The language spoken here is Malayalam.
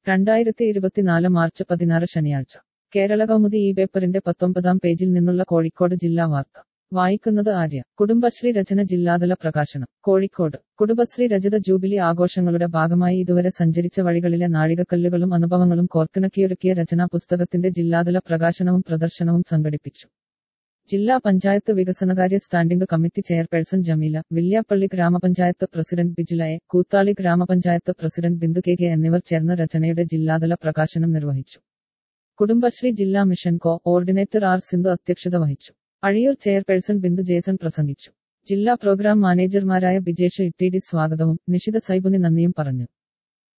രണ്ടായിരത്തി ഇരുപത്തിനാല് മാർച്ച് പതിനാറ് ശനിയാഴ്ച കേരള കൗമുദി ഈ പേപ്പറിന്റെ പത്തൊമ്പതാം പേജിൽ നിന്നുള്ള കോഴിക്കോട് ജില്ലാ വാർത്ത വായിക്കുന്നത് ആര്യ കുടുംബശ്രീ രചന ജില്ലാതല പ്രകാശനം കോഴിക്കോട് കുടുംബശ്രീ രജത ജൂബിലി ആഘോഷങ്ങളുടെ ഭാഗമായി ഇതുവരെ സഞ്ചരിച്ച വഴികളിലെ നാഴികക്കല്ലുകളും അനുഭവങ്ങളും കോർത്തിണക്കിയൊരുക്കിയ രചനാ പുസ്തകത്തിന്റെ ജില്ലാതല പ്രകാശനവും പ്രദർശനവും സംഘടിപ്പിച്ചു ജില്ലാ പഞ്ചായത്ത് വികസനകാര്യ standing committee chairperson Jameela Villiappally ഗ്രാമപഞ്ചായത്ത് പ്രസിഡന്റ് ബിജുലയെ കൂത്താളി ഗ്രാമപഞ്ചായത്ത് പ്രസിഡന്റ് ബിന്ദു കെ കെ എന്നിവർ ചേർന്ന് രചനയുടെ ജില്ലാതല പ്രകാശനം നിർവഹിച്ചു കുടുംബശ്രീ ജില്ലാ മിഷൻ കോ ഓർഡിനേറ്റർ ആർ സിന്ധു അധ്യക്ഷത വഹിച്ചു അഴിയൂർ ചെയർപേഴ്സൺ ബിന്ദു ജേസൺ പ്രസംഗിച്ചു ജില്ലാ പ്രോഗ്രാം മാനേജർമാരായ ബിജേഷ് ഇട്ടിഡി സ്വാഗതവും നിഷിത സൈബുനി നന്ദിയും പറഞ്ഞു